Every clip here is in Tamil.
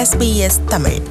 SBS தமிழ்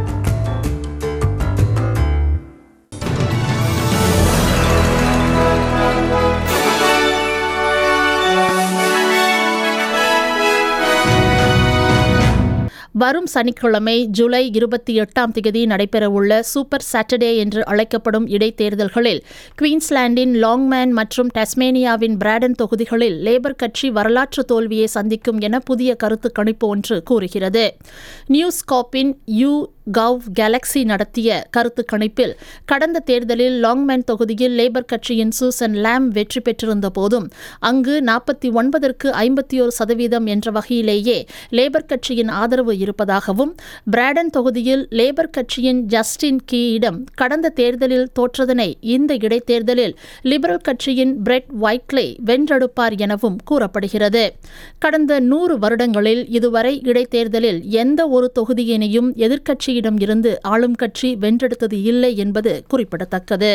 வரும் சனிக்கிழமை ஜூலை இருபத்தி எட்டாம் தேதி நடைபெறவுள்ள சூப்பர் சாட்டர்டே என்று அழைக்கப்படும் இடைத்தேர்தல்களில் குயின்ஸ்லாண்டின் லாங்மேன் மற்றும் டஸ்மேனியாவின் பிராடன் தொகுதிகளில் லேபர் கட்சி வரலாற்று தோல்வியை சந்திக்கும் என புதிய கருத்து கணிப்பு ஒன்று கூறுகிறது நியூஸ் காப்பின் யூ கவ் கேலக்ஸி நடத்திய கருத்து கணிப்பில் கடந்த தேர்தலில் லாங்மேன் தொகுதியில் லேபர் கட்சியின் சூசன் லாம் வெற்றி பெற்றிருந்த போதும் அங்கு நாற்பத்தி ஒன்பதற்கு ஐம்பத்தி ஒரு சதவீதம் என்ற வகையிலேயே லேபர் கட்சியின் ஆதரவு இருப்பதாகவும் பிராடன் தொகுதியில் லேபர் கட்சியின் ஜஸ்டின் கீயிடம் கடந்த தேர்தலில் தோற்றதனை இந்த இடைத்தேர்தலில் லிபரல் கட்சியின் பிரெட் ஒயிட்லே வென்றெடுப்பார் எனவும் கூறப்படுகிறது கடந்த நூறு வருடங்களில் இதுவரை இடைத்தேர்தலில் எந்த ஒரு தொகுதியினையும் எதிர்க்கட்சியிடம் இருந்து ஆளும் கட்சி வென்றெடுத்தது இல்லை என்பது குறிப்பிடத்தக்கது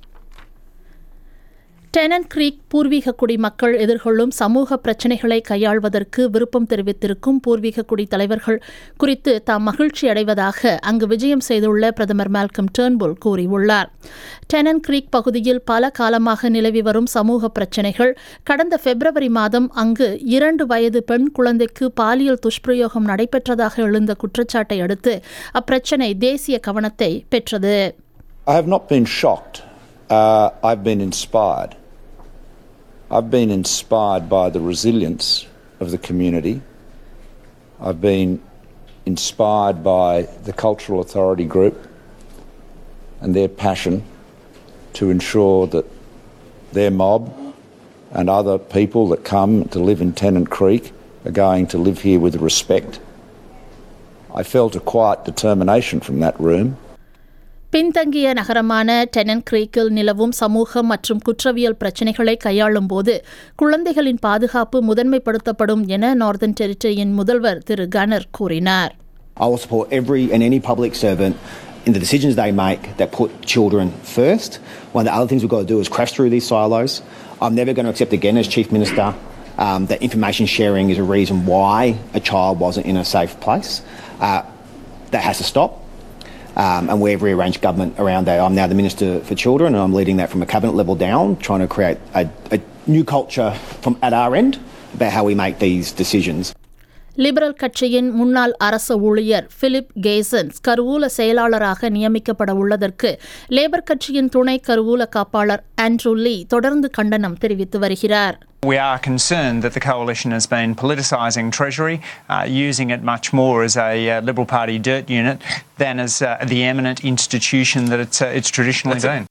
டெனன் கிரீக் பூர்வீக குடி மக்கள் எதிர்கொள்ளும் சமூக பிரச்சினைகளை கையாள்வதற்கு விருப்பம் தெரிவித்திருக்கும் பூர்வீக குடி தலைவர்கள் குறித்து தாம் மகிழ்ச்சி அடைவதாக அங்கு விஜயம் செய்துள்ள பிரதமர் மால்கம் டேர்ன்புல் கூறியுள்ளார் டெனன் கிரீக் பகுதியில் பல காலமாக நிலவி வரும் சமூக பிரச்சினைகள் கடந்த பிப்ரவரி மாதம் அங்கு இரண்டு வயது பெண் குழந்தைக்கு பாலியல் துஷ்பிரயோகம் நடைபெற்றதாக எழுந்த குற்றச்சாட்டை அடுத்து அப்பிரச்சினை தேசிய கவனத்தை பெற்றது I have not been shocked. Uh, I've been inspired. I've been inspired by the resilience of the community. I've been inspired by the Cultural Authority Group and their passion to ensure that their mob and other people that come to live in Tennant Creek are going to live here with respect. I felt a quiet determination from that room. பின்தங்கிய நகரமான டெனன் கிரீக்கில் நிலவும் சமூகம் மற்றும் குற்றவியல் பிரச்சினைகளை கையாளும் போது குழந்தைகளின் பாதுகாப்பு முதன்மைப்படுத்தப்படும் என நார்தன் டெரிட்டரியின் முதல்வர் திரு கனர் கூறினார் I will support every and any public servant in the decisions they make that put children first. One of the other things we've got to do is crash through these silos. I'm never going to accept again as Chief Minister um, that information sharing is a reason why a child wasn't in a safe place. Uh, that has to stop. Um, and we've rearranged government around that. I'm now the Minister for Children and I'm leading that from a cabinet level down, trying to create a, a new culture from at our end about how we make these decisions. Liberal கட்சியின் முன்னாள் அரசு ஊழியர் பிலிப் கேசன்ஸ் கருவூல செயலாளராக நியமிக்கப்பட உள்ளதற்கு லேபர் கட்சியின் துணை கருவூல காப்பாளர் ஆண்ட்ரூ லீ தொடர்ந்து கண்டனம் தெரிவித்து வருகிறார் We are concerned that the coalition has been politicising Treasury, uh, using it much more as a uh, Liberal Party dirt unit than as uh, the eminent institution that it's, uh, it's traditionally been.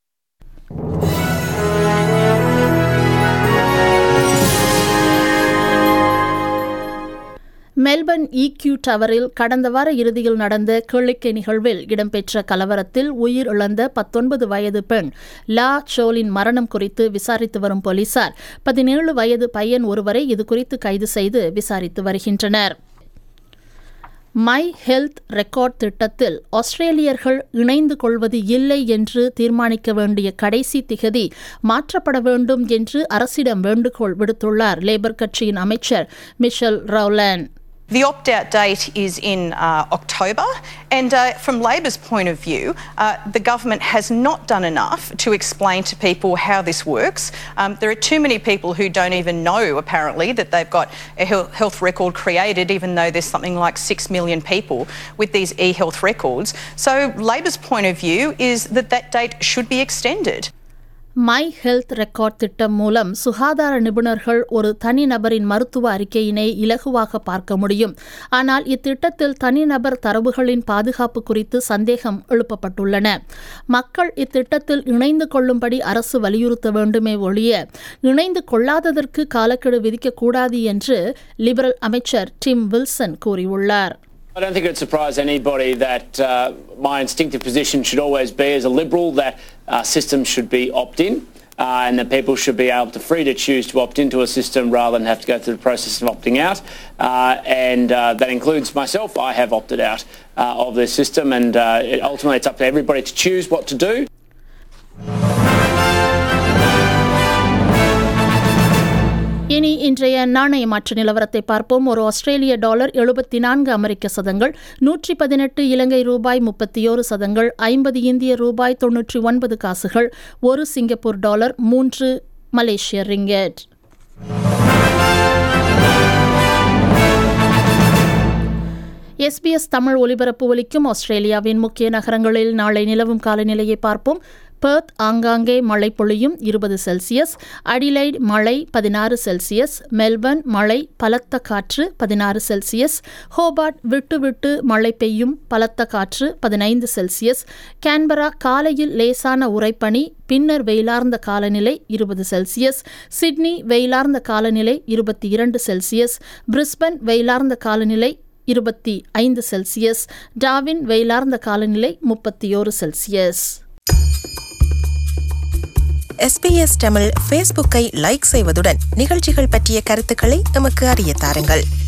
Melbourne EQ டவரில் கடந்த வார இறுதியில் நடந்த கேளிக்கை நிகழ்வில் இடம்பெற்ற கலவரத்தில் உயிர் இழந்த பத்தொன்பது வயது பெண் லா சோலின் மரணம் குறித்து விசாரித்து வரும் போலீசார் பதினேழு வயது பையன் ஒருவரை இதுகுறித்து கைது செய்து விசாரித்து வருகின்றனர் மை ஹெல்த் ரெக்கார்ட் திட்டத்தில் ஆஸ்திரேலியர்கள் இணைந்து கொள்வது இல்லை என்று தீர்மானிக்க வேண்டிய கடைசி திகதி மாற்றப்பட வேண்டும் என்று அரசிடம் வேண்டுகோள் விடுத்துள்ளார் லேபர் கட்சியின் அமைச்சர் Michelle Rowland The opt out date is in uh, October, and uh, from Labor's point of view, uh, the government has not done enough to explain to people how this works. Um, there are too many people who don't even know, apparently, that they've got a health record created, even though there's something like 6 million people with these e health records. So, Labor's point of view is that that date should be extended. My Health Record திட்டம் மூலம் சுகாதார நிபுணர்கள் ஒரு தனிநபரின் மருத்துவ அறிக்கையினை இலகுவாக பார்க்க முடியும் ஆனால் இத்திட்டத்தில் தனிநபர் தரவுகளின் பாதுகாப்பு குறித்து சந்தேகம் எழுப்பப்பட்டுள்ளன மக்கள் இத்திட்டத்தில் இணைந்து கொள்ளும்படி அரசு வலியுறுத்த வேண்டுமே ஒழிய இணைந்து கொள்ளாததற்கு காலக்கெடு விதிக்கக்கூடாது என்று லிபரல் அமைச்சர் டிம் வில்சன் கூறியுள்ளார் I don't think it would surprise anybody that uh, my instinctive position should always be, as a Liberal, that uh, systems should be opt in. Uh, and that people should be able to free to choose to opt into a system rather than have to go through the process of opting out. Uh, and uh, that includes myself. I have opted out uh, of this system, and uh, it, ultimately it's up to everybody to choose what to do. இனி இன்றைய நாணய மாற்று நிலவரத்தை பார்ப்போம் ஒரு ஆஸ்திரேலிய டாலர் எழுபத்தி நான்கு அமெரிக்க சதங்கள் நூற்றி பதினெட்டு இலங்கை ரூபாய் முப்பத்தியோரு சதங்கள் ஐம்பது இந்திய ரூபாய் தொன்னூற்றி ஒன்பது காசுகள் ஒரு சிங்கப்பூர் டாலர் மூன்று மலேசிய ரிங்கெட் எஸ்பிஎஸ் தமிழ் ஒலிபரப்பு ஒலிக்கும் ஆஸ்திரேலியாவின் முக்கிய நகரங்களில் நாளை நிலவும் காலநிலையை பார்ப்போம் பெர்த் ஆங்காங்கே மழை பொழியும் இருபது செல்சியஸ் அடிலைட் மழை பதினாறு செல்சியஸ் மெல்பர்ன் மழை பலத்த காற்று பதினாறு செல்சியஸ் ஹோபார்ட் விட்டு விட்டு மழை பெய்யும் பலத்த காற்று பதினைந்து செல்சியஸ் கேன்பரா காலையில் லேசான உறைபனி பின்னர் வெயிலார்ந்த காலநிலை இருபது செல்சியஸ் சிட்னி வெயிலார்ந்த காலநிலை இருபத்தி இரண்டு செல்சியஸ் பிரிஸ்பன் வெயிலார்ந்த காலநிலை இருபத்தி ஐந்து செல்சியஸ் டாவின் வெயிலார்ந்த காலநிலை முப்பத்தியோரு செல்சியஸ் எஸ்பிஎஸ் தமிழ் ஃபேஸ்புக்கை லைக் செய்வதுடன் நிகழ்ச்சிகள் பற்றிய கருத்துக்களை எமக்கு அறிய தாருங்கள்